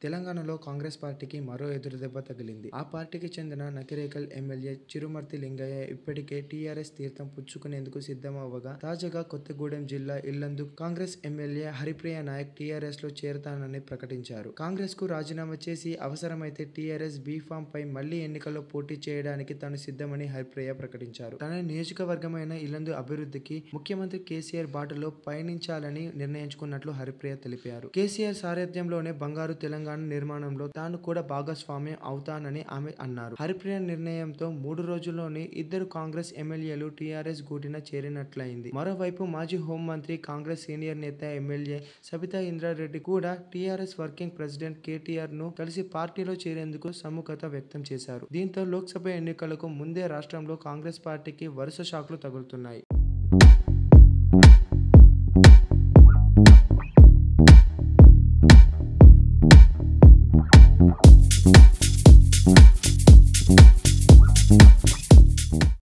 తెలంగాణలో కాంగ్రెస్ పార్టీకి మరో ఎదురుదెబ్బ తగిలింది. ఆ పార్టీకి చెందిన నకిరేకల్ ఎమ్మెల్యే చిరుమర్తి లింగయ్య ఇప్పటికే టీఆర్ఎస్ తీర్థం పుచ్చుకునేందుకు సిద్ధమవ్వగా తాజాగా కొత్తగూడెం జిల్లా ఇల్లందు కాంగ్రెస్ ఎమ్మెల్యే హరిప్రియ నాయక్ టీఆర్ఎస్లో చేరతానని ప్రకటించారు. కాంగ్రెస్కు రాజీనామా చేసి అవసరమైతే టీఆర్ఎస్ బీ-ఫామ్ పై మళ్లీ ఎన్నికల్లో పోటీ చేయడానికి తాను సిద్ధమని హరిప్రియ ప్రకటించారు. తన నియోజకవర్గమైన ఇల్లందు అభివృద్ధికి ముఖ్యమంత్రి కేసీఆర్ బాటలో పయనించాలని నిర్ణయించుకున్నట్లు హరిప్రియ తెలిపారు. కేసీఆర్ సారథ్యంలోనే బంగారు తెలంగాణ నిర్మాణంలో తాను కూడా భాగస్వామ్యం అవుతానని ఆమె అన్నారు. హరిప్రియ నిర్ణయంతో మూడు రోజుల్లోనే ఇద్దరు కాంగ్రెస్ ఎమ్మెల్యేలు టీఆర్ఎస్ గూటిన చేరినట్లయింది. మరోవైపు మాజీ హోంమంత్రి, కాంగ్రెస్ సీనియర్ నేత ఎమ్మెల్యే సబితా ఇంద్రారెడ్డి కూడా టీఆర్ఎస్ వర్కింగ్ ప్రెసిడెంట్ కేటీఆర్ను కలిసి పార్టీలో చేరేందుకు సుముఖత వ్యక్తం చేశారు. దీంతో లోక్సభ ఎన్నికలకు ముందే రాష్ట్రంలో కాంగ్రెస్ పార్టీకి వరుస షాక్లు తగులుతున్నాయి.